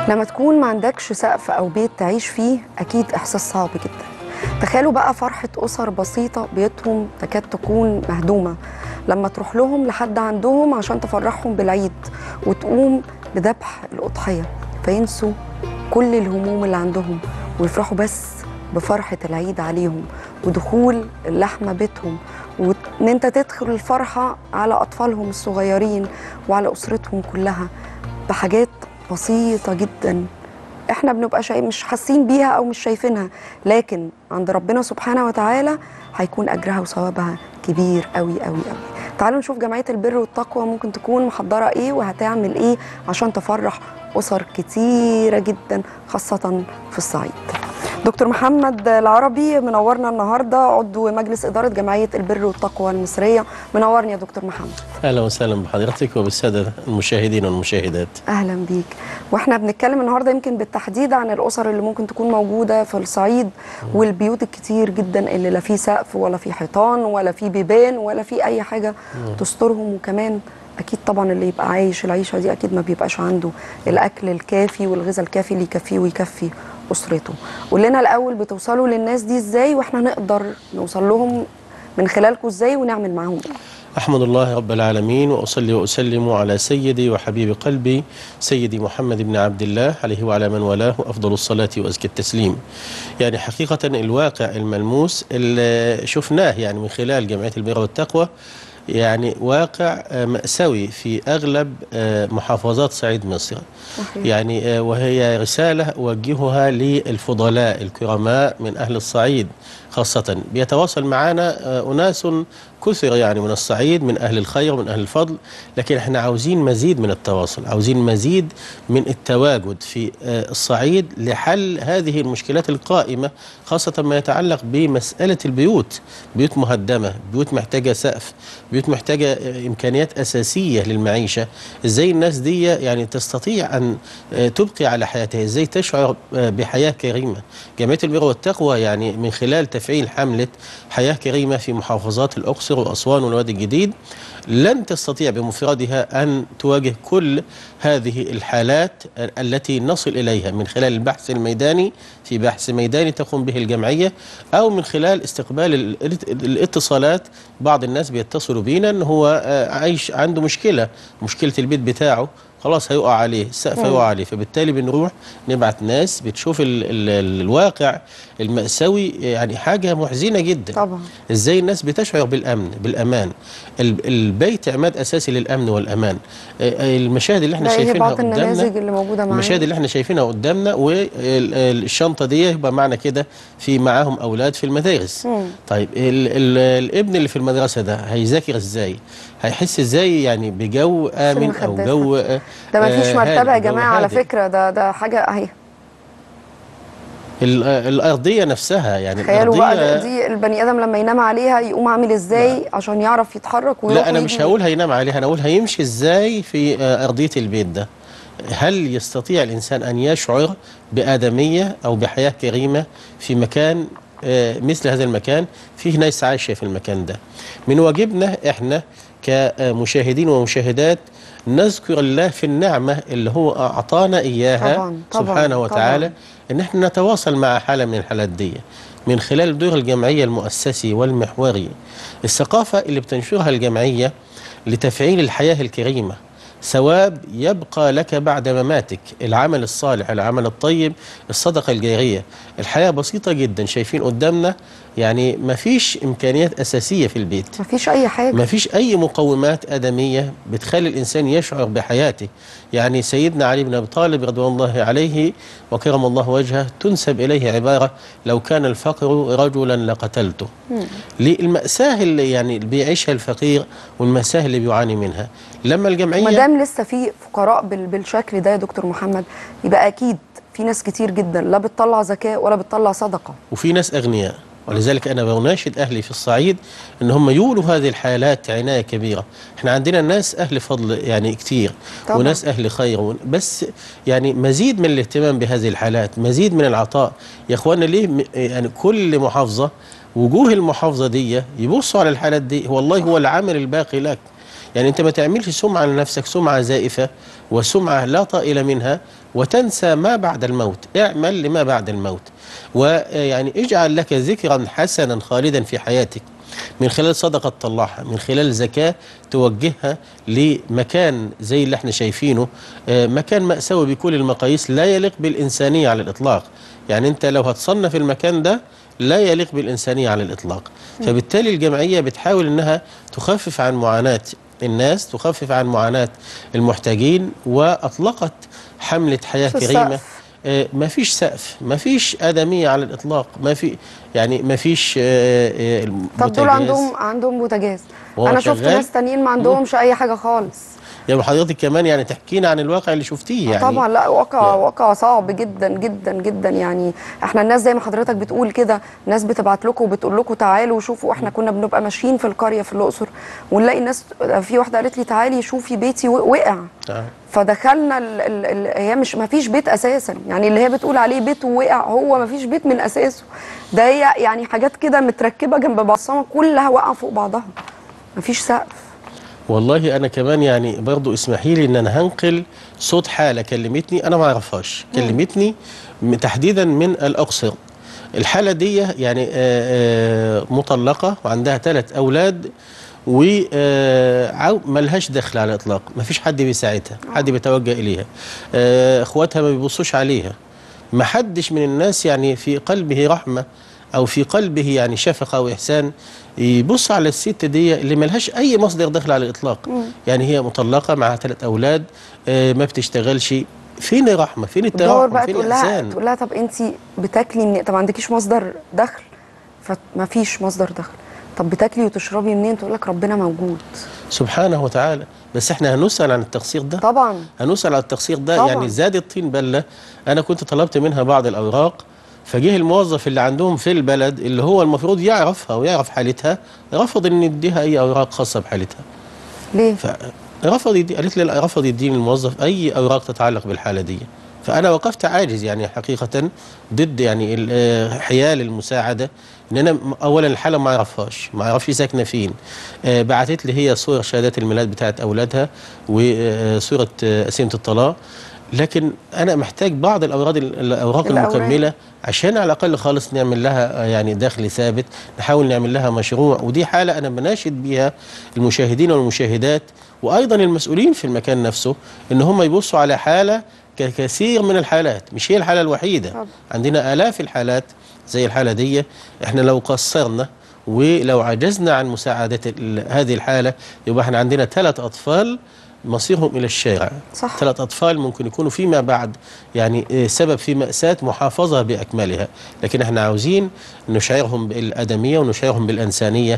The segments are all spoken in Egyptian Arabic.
لما تكون ما عندكش سقف او بيت تعيش فيه اكيد احساس صعب جدا تخيلوا بقى فرحة أسر بسيطة بيوتهم تكاد تكون مهدومة لما تروح لهم لحد عندهم عشان تفرحهم بالعيد وتقوم بذبح الأضحية فينسوا كل الهموم اللي عندهم ويفرحوا بس بفرحة العيد عليهم ودخول اللحمة بيتهم وان انت تدخل الفرحة على أطفالهم الصغيرين وعلى أسرتهم كلها بحاجات بسيطة جدا احنا بنبقى شايف مش حاسين بيها او مش شايفينها لكن عند ربنا سبحانه وتعالى هيكون اجرها وثوابها كبير قوي قوي قوي تعالوا نشوف جمعيه البر والتقوى ممكن تكون محضره ايه وهتعمل ايه عشان تفرح اسر كتيره جدا خاصه في الصعيد دكتور محمد العربي منورنا النهارده عضو مجلس اداره جمعيه البر والتقوى المصريه منورني يا دكتور محمد اهلا وسهلا بحضرتك وبالساده المشاهدين والمشاهدات اهلا بيك واحنا بنتكلم النهارده يمكن بالتحديد عن الاسر اللي ممكن تكون موجوده في الصعيد والبيوت الكتير جدا اللي لا في سقف ولا في حيطان ولا في بيبان ولا في اي حاجه تسترهم وكمان اكيد طبعا اللي يبقى عايش العيشه دي اكيد ما بيبقاش عنده الاكل الكافي والغذاء الكافي اللي يكفيه ويكفي اسرته قول لنا الاول بتوصلوا للناس دي ازاي واحنا نقدر نوصل لهم من خلالكم ازاي ونعمل معاهم ايه احمد الله رب العالمين واصلي واسلم على سيدي وحبيب قلبي سيدي محمد بن عبد الله عليه وعلى من والاه افضل الصلاه وازكى التسليم. يعني حقيقه الواقع الملموس اللي شفناه يعني من خلال جمعيه البر والتقوى يعني واقع مأساوي في أغلب محافظات صعيد مصر صحيح. يعني وهي رسالة أوجهها للفضلاء الكرماء من أهل الصعيد خاصة بيتواصل معنا أناس كثر يعني من الصعيد من أهل الخير من أهل الفضل لكن احنا عاوزين مزيد من التواصل عاوزين مزيد من التواجد في الصعيد لحل هذه المشكلات القائمة خاصة ما يتعلق بمسألة البيوت بيوت مهدمة بيوت محتاجة سقف بيوت محتاجة إمكانيات أساسية للمعيشة إزاي الناس دي يعني تستطيع أن تبقي على حياتها إزاي تشعر بحياة كريمة جمعية البر والتقوى يعني من خلال تفعيل حملة حياة كريمة في محافظات الأقصر وأسوان والوادي الجديد لن تستطيع بمفردها أن تواجه كل هذه الحالات التي نصل إليها من خلال البحث الميداني في بحث ميداني تقوم به الجمعية أو من خلال استقبال الاتصالات بعض الناس بيتصلوا بينا أن هو عايش عنده مشكلة مشكلة البيت بتاعه خلاص هيقع عليه السقف هيقع عليه فبالتالي بنروح نبعت ناس بتشوف ال ال الواقع المأساوي يعني حاجة محزنة جدا طبعا ازاي الناس بتشعر بالأمن بالأمان البيت عماد أساسي للأمن والأمان المشاهد اللي احنا شايفينها بعض النماذج اللي موجودة معانا المشاهد اللي احنا شايفينها قدامنا والشنطة دي يبقى معنا كده في معاهم أولاد في المدارس مم. طيب ال ال الابن اللي في المدرسة ده هيذاكر ازاي هيحس ازاي يعني بجو آمن أو جو ده ما فيش مرتبه يا جماعه على فكره ده ده حاجه اهي الارضيه نفسها يعني تخيلوا بقى دي البني ادم لما ينام عليها يقوم عامل ازاي لا. عشان يعرف يتحرك ويروح لا انا مش هقول هينام عليها انا هقول هيمشي ازاي في ارضيه البيت ده هل يستطيع الانسان ان يشعر بادميه او بحياه كريمه في مكان مثل هذا المكان فيه ناس عايشه في المكان ده من واجبنا احنا كمشاهدين ومشاهدات نذكر الله في النعمة اللي هو أعطانا إياها طبعاً طبعاً سبحانه وتعالى طبعاً إن احنا نتواصل مع حالة من الحالات دي من خلال الدور الجمعية المؤسسي والمحوري الثقافة اللي بتنشرها الجمعية لتفعيل الحياة الكريمة ثواب يبقى لك بعد مماتك العمل الصالح العمل الطيب الصدقة الجارية الحياة بسيطة جدا شايفين قدامنا يعني ما فيش إمكانيات أساسية في البيت ما فيش أي حاجة ما فيش أي مقومات آدمية بتخلي الإنسان يشعر بحياته يعني سيدنا علي بن أبي طالب رضوان الله عليه وكرم الله وجهه تنسب إليه عبارة لو كان الفقر رجلا لقتلته للمأساة اللي يعني بيعيشها الفقير والمأساة اللي بيعاني منها لما الجمعية ما دام لسه في فقراء بالشكل ده يا دكتور محمد يبقى أكيد في ناس كتير جدا لا بتطلع زكاة ولا بتطلع صدقة وفي ناس أغنياء ولذلك أنا بناشد أهلي في الصعيد أن هم يولوا هذه الحالات عناية كبيرة احنا عندنا ناس أهل فضل يعني كتير طبعا. وناس أهل خير بس يعني مزيد من الاهتمام بهذه الحالات مزيد من العطاء يا أخوانا ليه يعني كل محافظة وجوه المحافظة دي يبصوا على الحالات دي والله هو العمل الباقي لك يعني انت ما تعملش سمعه لنفسك سمعه زائفه وسمعه لا طائل منها وتنسى ما بعد الموت اعمل لما بعد الموت ويعني اجعل لك ذكرا حسنا خالدا في حياتك من خلال صدقة تطلعها من خلال زكاة توجهها لمكان زي اللي احنا شايفينه آه، مكان مأساوي بكل المقاييس لا يليق بالإنسانية على الإطلاق يعني انت لو هتصنف المكان ده لا يليق بالإنسانية على الإطلاق فبالتالي الجمعية بتحاول انها تخفف عن معاناة الناس تخفف عن معاناة المحتاجين وأطلقت حملة حياة في كريمة السقف. آه، ما فيش سقف ما فيش آدمية على الإطلاق ما في يعني ما فيش آه، آه، طب دول بوتاجاز. عندهم عندهم بوتاجاز وهو انا شفت شغال؟ ناس تانيين ما عندهمش اي حاجه خالص يعني حضرتك كمان يعني تحكينا عن الواقع اللي شفتيه يعني طبعا لا واقع يعني- واقع صعب جدا جدا جدا يعني احنا الناس زي ما حضرتك بتقول كده ناس بتبعت لكم وبتقول لكم تعالوا شوفوا احنا كنا بنبقى ماشيين في القريه في الاقصر ونلاقي الناس في واحده قالت لي تعالي شوفي بيتي و- وقع آه. فدخلنا ال ال ال هي مش ما فيش بيت اساسا يعني اللي هي بتقول عليه بيت وقع هو ما فيش بيت من اساسه ده هي يعني حاجات كده متركبه جنب بعضها كلها واقعه فوق بعضها ما فيش سقف والله انا كمان يعني برضو اسمحي لي ان انا هنقل صوت حاله كلمتني انا ما اعرفهاش كلمتني م- تحديدا من الاقصر الحاله دي يعني آه، آه، مطلقه وعندها ثلاث اولاد وملهاش دخل على الاطلاق ما فيش حد بيساعدها حد بيتوجه اليها آه، اخواتها ما بيبصوش عليها ما حدش من الناس يعني في قلبه رحمه او في قلبه يعني شفقه واحسان يبص على الست دي اللي ملهاش اي مصدر دخل على الاطلاق يعني هي مطلقه معها ثلاث اولاد آه، ما بتشتغلش فين الرحمه فين تدور الترحم بقى فين تقول لها الاحسان تقول لها طب انت بتاكلي منين طب ما عندكيش مصدر دخل فما فيش مصدر دخل طب بتاكلي وتشربي منين تقول لك ربنا موجود سبحانه وتعالى بس احنا هنسال عن التقصير ده طبعا هنسال على التقصير ده طبعاً. يعني زاد الطين بله انا كنت طلبت منها بعض الاوراق فجه الموظف اللي عندهم في البلد اللي هو المفروض يعرفها ويعرف حالتها رفض ان يديها اي اوراق خاصه بحالتها ليه فرفض يدي قالت لي لا رفض يديني الموظف اي اوراق تتعلق بالحاله دي فانا وقفت عاجز يعني حقيقه ضد يعني ال- آه، حيال المساعده ان انا م- اولا الحاله ما اعرفهاش ما اعرفش ساكنه فين آه، بعتت لي هي صور شهادات الميلاد بتاعت اولادها وصوره قسيمه الطلاق لكن انا محتاج بعض الاوراق الاوراق الأوراق. المكمله عشان على الاقل خالص نعمل لها آه، يعني دخل ثابت نحاول نعمل لها مشروع ودي حاله انا بناشد بيها المشاهدين والمشاهدات وايضا المسؤولين في المكان نفسه ان هم يبصوا على حاله ككثير من الحالات مش هي الحاله الوحيده طبعا. عندنا الاف الحالات زي الحاله دي احنا لو قصرنا ولو عجزنا عن مساعده ال- هذه الحاله يبقى احنا عندنا ثلاث اطفال مصيرهم الى الشارع صح. ثلاث اطفال ممكن يكونوا فيما بعد يعني آه، سبب في ماساه محافظه باكملها لكن احنا عاوزين نشعرهم بالادميه ونشعرهم بالانسانيه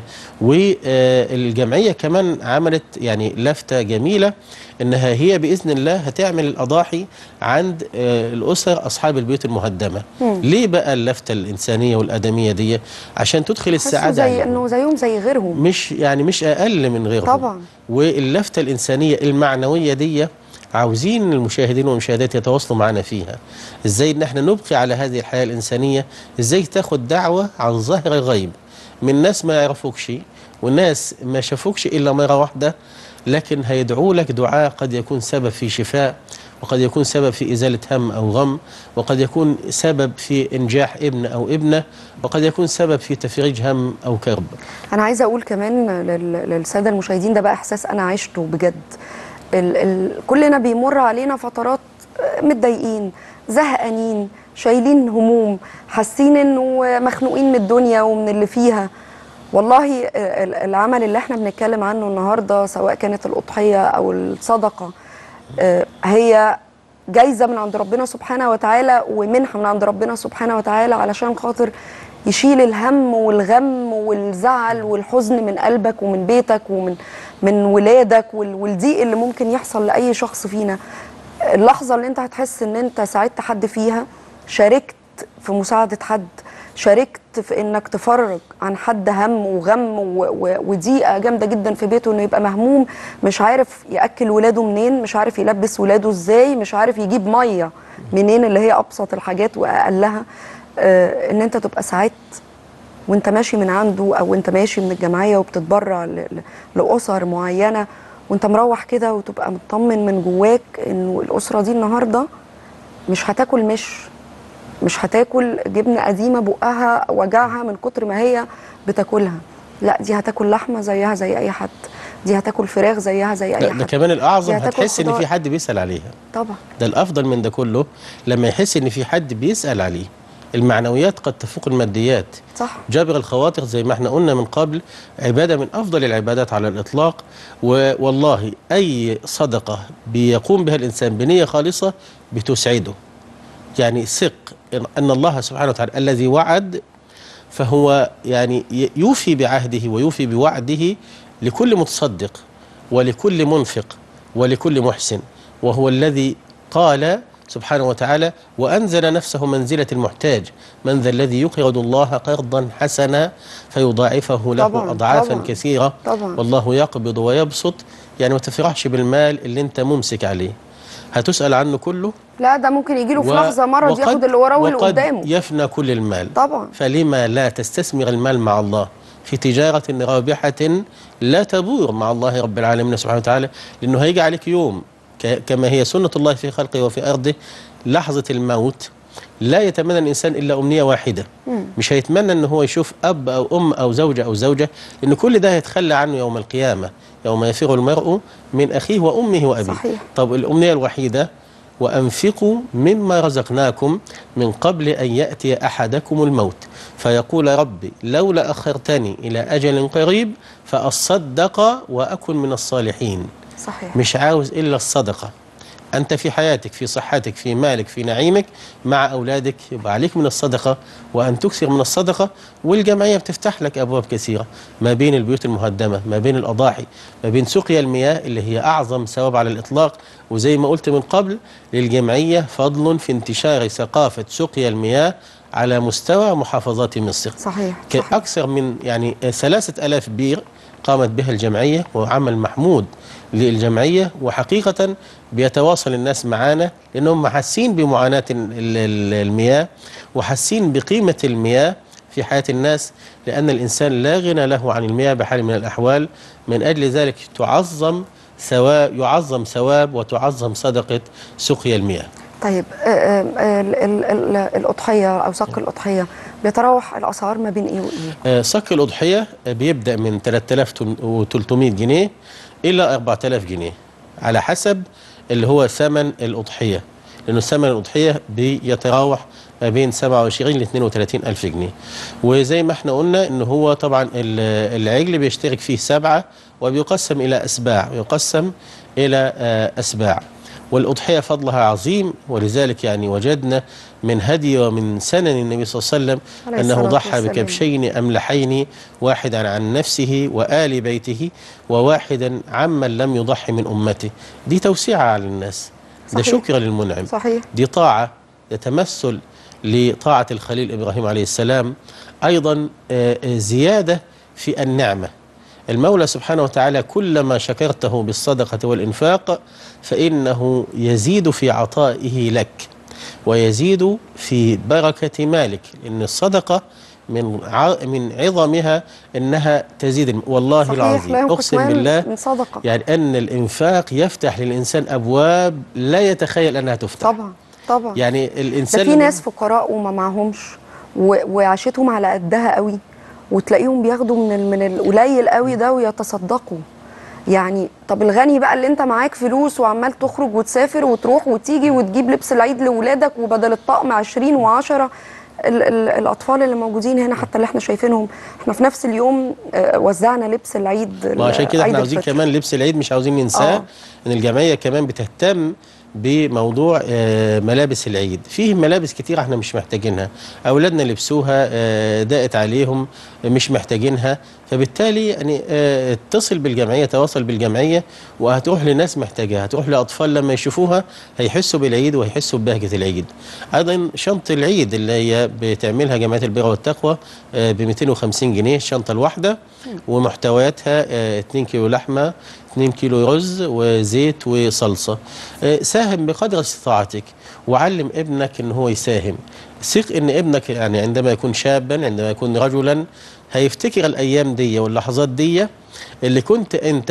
والجمعيه كمان عملت يعني لفته جميله انها هي باذن الله هتعمل الاضاحي عند آه، الاسر اصحاب البيوت المهدمه ليه بقى اللفته الانسانيه والادميه دي عشان تدخل حسوا السعاده زي عليهم. انه زيهم زي غيرهم مش يعني مش اقل من غيرهم طبعا. واللفته الانسانيه المعنويه دي عاوزين المشاهدين والمشاهدات يتواصلوا معنا فيها ازاي ان احنا نبقي على هذه الحياه الانسانيه ازاي تاخد دعوه عن ظاهر الغيب من ناس ما يعرفوكش والناس ما شافوكش الا مره واحده لكن هيدعوا لك دعاء قد يكون سبب في شفاء وقد يكون سبب في إزالة هم أو غم وقد يكون سبب في إنجاح ابن أو ابنة وقد يكون سبب في تفريج هم أو كرب انا عايزه اقول كمان لل- للساده المشاهدين ده بقى احساس انا عشته بجد ال ال كلنا بيمر علينا فترات آه، متضايقين زهقانين شايلين هموم حاسين انه مخنوقين من الدنيا ومن اللي فيها والله آه، ال- العمل اللي احنا بنتكلم عنه النهارده سواء كانت الاضحيه او الصدقه آه، هي جايزه من عند ربنا سبحانه وتعالى ومنحه من عند ربنا سبحانه وتعالى علشان خاطر يشيل الهم والغم والزعل والحزن من قلبك ومن بيتك ومن من ولادك وال- والضيق اللي ممكن يحصل لاي شخص فينا اللحظه اللي انت هتحس ان انت ساعدت حد فيها شاركت في مساعده حد شاركت في انك تفرج عن حد هم وغم و- و- وضيقه جامده جدا في بيته انه يبقى مهموم مش عارف ياكل ولاده منين مش عارف يلبس ولاده ازاي مش عارف يجيب ميه منين اللي هي ابسط الحاجات واقلها آه ان انت تبقى ساعدت وانت ماشي من عنده او انت ماشي من الجمعيه وبتتبرع ل- ل- لاسر معينه وانت مروح كده وتبقى مطمن من جواك انه الاسره دي النهارده مش هتاكل مش مش هتاكل جبنه قديمه بقها وجعها من كتر ما هي بتاكلها لا دي هتاكل لحمه زيها زي اي حد دي هتاكل فراخ زيها زي اي لا ده حد كمان الاعظم دي هتاكل هتحس ان خضار. في حد بيسال عليها طبعا ده الافضل من ده كله لما يحس ان في حد بيسال عليه المعنويات قد تفوق الماديات صح جابر الخواطر زي ما احنا قلنا من قبل عبادة من أفضل العبادات على الإطلاق و- والله أي صدقة بيقوم بها الإنسان بنية خالصة بتسعده يعني ثق إن- أن الله سبحانه وتعالى الذي وعد فهو يعني ي- يوفي بعهده ويوفي بوعده لكل متصدق ولكل منفق ولكل محسن وهو الذي قال سبحانه وتعالى وأنزل نفسه منزلة المحتاج من ذا الذي يقرض الله قرضا حسنا فيضاعفه له طبعاً، أضعافا طبعاً، كثيرة طبعاً. والله يقبض ويبسط يعني ما تفرحش بالمال اللي انت ممسك عليه هتسأل عنه كله لا ده ممكن يجي له في و- لحظه مرض وقد- ياخد اللي وراه واللي وقد قدامه يفنى كل المال طبعا فلما لا تستثمر المال مع الله في تجارة رابحة لا تبور مع الله رب العالمين سبحانه وتعالى لأنه هيجي عليك يوم ك- كما هي سنة الله في خلقه وفي أرضه لحظة الموت لا يتمنى الإنسان إلا أمنية واحدة مش هيتمنى أنه هو يشوف أب أو أم أو زوجة أو زوجة لأن كل ده هيتخلى عنه يوم القيامة يوم يفر المرء من أخيه وأمه وأبيه صحيح. طب الأمنية الوحيدة وأنفقوا مما رزقناكم من قبل أن يأتي أحدكم الموت فيقول ربي لولا أخرتني إلى أجل قريب فأصدق وأكن من الصالحين صحيح مش عاوز إلا الصدقة أنت في حياتك في صحتك في مالك في نعيمك مع أولادك يبقى عليك من الصدقة وأن تكثر من الصدقة والجمعية بتفتح لك أبواب كثيرة ما بين البيوت المهدمة ما بين الأضاحي ما بين سقيا المياه اللي هي أعظم ثواب على الإطلاق وزي ما قلت من قبل للجمعية فضل في انتشار ثقافة سقيا المياه على مستوى محافظات مصر صحيح صحيح أكثر من يعني ثلاثة ألاف بير قامت بها الجمعية وعمل محمود للجمعية وحقيقة بيتواصل الناس معانا لأنهم حاسين بمعاناة ال- ال- المياه وحاسين بقيمة المياه في حياة الناس لأن الإنسان لا غنى له عن المياه بحال من الأحوال من أجل ذلك تعظم ثواب يعظم ثواب وتعظم صدقة سقيا المياه طيب آه، آه، ال- ال- ال- الأضحية أو صك الأضحية بيتراوح الأسعار ما بين إيه وإيه؟ آه، صك الأضحية آه، بيبدأ من 3300 جنيه إلى 4000 جنيه على حسب اللي هو ثمن الأضحية لأنه ثمن الأضحية بيتراوح ما بين 27 ل 32 ألف جنيه وزي ما احنا قلنا إن هو طبعا ال- العجل بيشترك فيه سبعة وبيقسم إلى أسباع ويقسم إلى آه، أسباع والأضحية فضلها عظيم ولذلك يعني وجدنا من هدي ومن سنن النبي صلى الله عليه وسلم عليه أنه الصلاة ضحى والسلام. بكبشين أملحين واحدا عن نفسه وآل بيته وواحدا عمن لم يضحي من أمته دي توسعة على الناس ده صحيح. شكر للمنعم صحيح دي طاعة يتمثل لطاعة الخليل إبراهيم عليه السلام أيضا آه، آه، زيادة في النعمة المولى سبحانه وتعالى كلما شكرته بالصدقة والإنفاق فإنه يزيد في عطائه لك ويزيد في بركة مالك لأن الصدقة من ع- من عظمها انها تزيد والله صحيح العظيم لا ينقص اقسم مال بالله من صدقة يعني ان الانفاق يفتح للانسان ابواب لا يتخيل انها تفتح طبعا طبعا يعني ده الانسان في لما- ناس فقراء وما معهمش و- وعيشتهم على قدها قوي وتلاقيهم بياخدوا من ال- من القليل قوي ده ويتصدقوا يعني طب الغني بقى اللي انت معاك فلوس وعمال تخرج وتسافر وتروح وتيجي وتجيب لبس العيد لاولادك وبدل الطقم 20 و10 ال ال الاطفال اللي موجودين هنا حتى اللي احنا شايفينهم احنا في نفس اليوم آه، وزعنا لبس العيد ما عشان كده عيد احنا عاوزين الفطر. كمان لبس العيد مش عاوزين ننساه آه. ان الجمعيه كمان بتهتم بموضوع آه، ملابس العيد فيه ملابس كتير احنا مش محتاجينها اولادنا لبسوها آه، ضاقت عليهم مش محتاجينها فبالتالي يعني آه، اتصل بالجمعيه تواصل بالجمعيه وهتروح لناس محتاجاها هتروح لاطفال لما يشوفوها هيحسوا بالعيد وهيحسوا ببهجه العيد ايضا شنطه العيد اللي هي بتعملها جمعيه البر والتقوى ب 250 جنيه الشنطه الواحده ومحتوياتها آه، 2 كيلو لحمه 2 كيلو رز وزيت وصلصه آه، ساهم بقدر استطاعتك وعلم ابنك ان هو يساهم ثق ان ابنك يعني عندما يكون شابا عندما يكون رجلا هيفتكر الايام دي واللحظات دي اللي كنت انت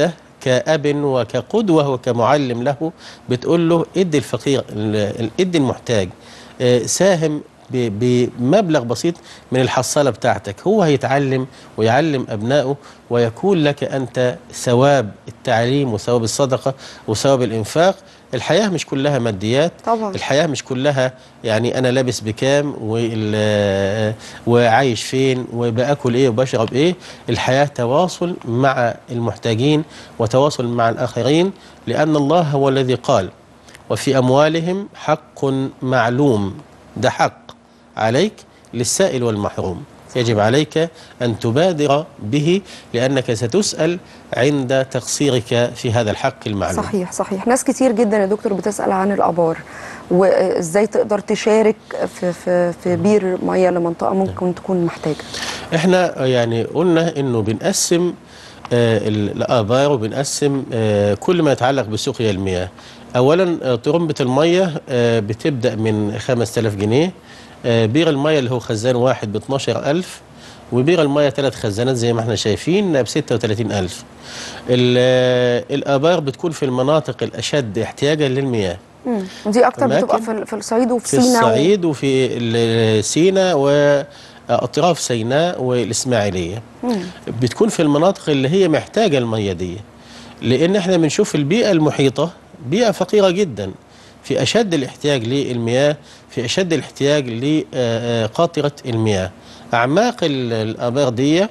كأب وكقدوة وكمعلم له بتقول له ادي الفقير ال- ادي المحتاج آه، ساهم ب- بمبلغ بسيط من الحصالة بتاعتك هو هيتعلم ويعلم أبنائه ويكون لك أنت ثواب التعليم وثواب الصدقة وثواب الإنفاق الحياة مش كلها ماديات طبعا الحياة مش كلها يعني أنا لابس بكام وال- وعايش فين وبأكل إيه وبشرب إيه الحياة تواصل مع المحتاجين وتواصل مع الآخرين لأن الله هو الذي قال وفي أموالهم حق معلوم ده حق عليك للسائل والمحروم يجب عليك أن تبادر به لأنك ستسأل عند تقصيرك في هذا الحق المعلوم صحيح صحيح ناس كتير جدا يا دكتور بتسأل عن الآبار وازاي تقدر تشارك في في في بير ميه لمنطقه ممكن تكون محتاجه احنا يعني قلنا انه بنقسم آه، ال- الابار وبنقسم آه، كل ما يتعلق بسقيا المياه اولا آه، طرمبه الميه آه، بتبدا من 5000 جنيه آه، بير الميه اللي هو خزان واحد ب 12000 وبير الميه ثلاث خزانات زي ما احنا شايفين ب 36000 ال- آه، الابار بتكون في المناطق الاشد احتياجا للمياه مم. دي اكتر أماكن بتبقى في, ال- في الصعيد وفي في سينا الصعيد وفي ال- سيناء واطراف سيناء والاسماعيليه مم. بتكون في المناطق اللي هي محتاجه الميه دي لان احنا بنشوف البيئه المحيطه بيئه فقيره جدا في اشد الاحتياج للمياه في اشد الاحتياج لقاطره المياه اعماق ال- الابار دي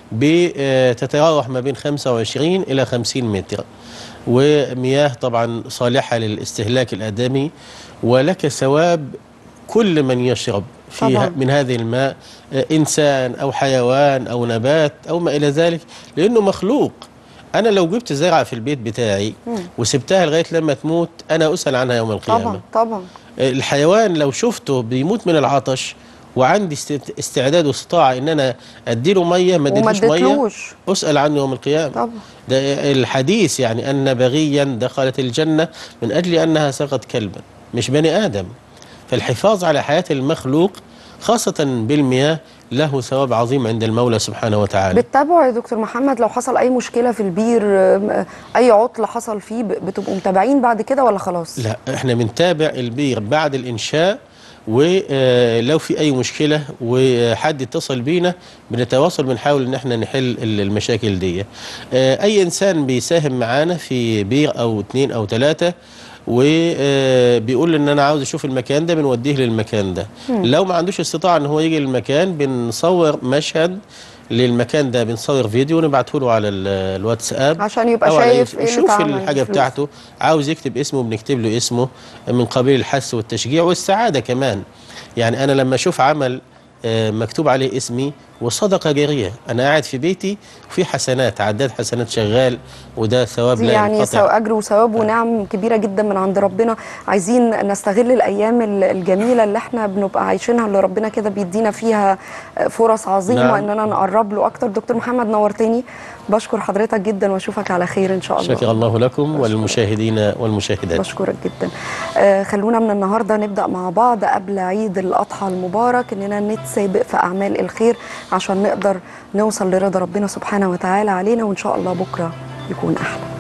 بتتراوح ما بين 25 الى 50 متر ومياه طبعا صالحه للاستهلاك الادمي ولك ثواب كل من يشرب طبعاً. فيها من هذه الماء آه، إنسان أو حيوان أو نبات أو ما إلى ذلك لأنه مخلوق أنا لو جبت زرعة في البيت بتاعي وسبتها لغاية لما تموت أنا أسأل عنها يوم القيامة طبعا طبعا آه، الحيوان لو شفته بيموت من العطش وعندي است- استعداد واستطاعة إن أنا أديله مية ما وما اديتلوش مية اديتلوش أسأل عنه يوم القيامة طبعا ده الحديث يعني أن بغيا دخلت الجنة من أجل أنها سقت كلبا مش بني آدم فالحفاظ على حياة المخلوق خاصة بالمياه له ثواب عظيم عند المولى سبحانه وتعالى بتتابعوا يا دكتور محمد لو حصل اي مشكله في البير آم، اي عطل حصل فيه ب- بتبقوا متابعين بعد كده ولا خلاص لا احنا بنتابع البير بعد الإنشاء ولو في أي مشكلة وحد اتصل بينا بنتواصل بنحاول ان احنا نحل ال- المشاكل دي آه، أي إنسان بيساهم معانا في بير أو اتنين أو ثلاثة وبيقول ان انا عاوز اشوف المكان ده بنوديه للمكان ده لو ما عندوش استطاعه ان هو يجي للمكان بنصور مشهد للمكان ده بنصور فيديو ونبعته له على ال- الواتساب عشان يبقى أو على شايف اليوتيوب. ايه اللي يشوف اتعمل الحاجه بالفلوس. بتاعته عاوز يكتب اسمه بنكتب له اسمه من قبيل الحث والتشجيع والسعاده كمان يعني انا لما اشوف عمل آه، مكتوب عليه اسمي وصدقه جاريه انا قاعد في بيتي وفي حسنات عداد حسنات شغال وده ثواب دي لا يعني ينقطع سو اجر وثواب ونعم كبيره جدا من عند ربنا عايزين نستغل الايام ال- الجميله اللي احنا بنبقى عايشينها اللي ربنا كده بيدينا فيها فرص عظيمه نعم. اننا نقرب له اكتر دكتور محمد نورتني بشكر حضرتك جدا واشوفك على خير ان شاء الله شكر الله لكم وللمشاهدين والمشاهدات بشكرك جدا آه خلونا من النهارده نبدا مع بعض قبل عيد الاضحى المبارك اننا نتسابق في اعمال الخير عشان نقدر نوصل لرضا ربنا سبحانه وتعالى علينا وان شاء الله بكره يكون احلى